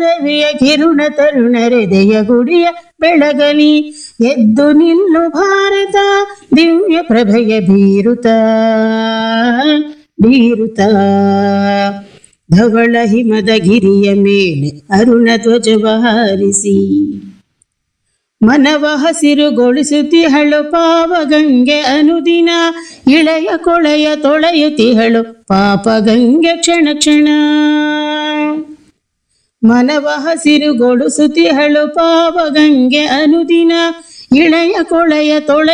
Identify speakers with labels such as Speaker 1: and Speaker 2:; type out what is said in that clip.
Speaker 1: ರವಿಯ ಕಿರುಣ ತರುಣರೆದೆಯ ಗುಡಿಯ ಬೆಳಗಲಿ ಎದ್ದು ನಿಲ್ಲು ಭಾರತ ದಿವ್ಯ ಪ್ರಭೆಯ ಬೀರುತ ಬೀರುತ ಧವಳ ಹಿಮದ ಗಿರಿಯ ಮೇಲೆ ಅರುಣ ಧ್ವಜವ ಹಾರಿಸಿ ಮನವ ಹಸಿರುಗೊಳಿಸುತ್ತಿಹಳು ಪಾವಗಂಗೆ ಅನುದಿನ ಇಳೆಯ ಕೊಳೆಯ ತೊಳೆಯುತ್ತಿಹಳು ಪಾಪಗಂಗೆ ಕ್ಷಣ ಕ್ಷಣ ಮನವ ಹಸಿರುಗೊಳಿಸುತ್ತಿಹಳು ಪಾವಗಂಗೆ ಅನುದಿನ ಇಳೆಯ ಕೊಳೆಯ ತೊಳೆ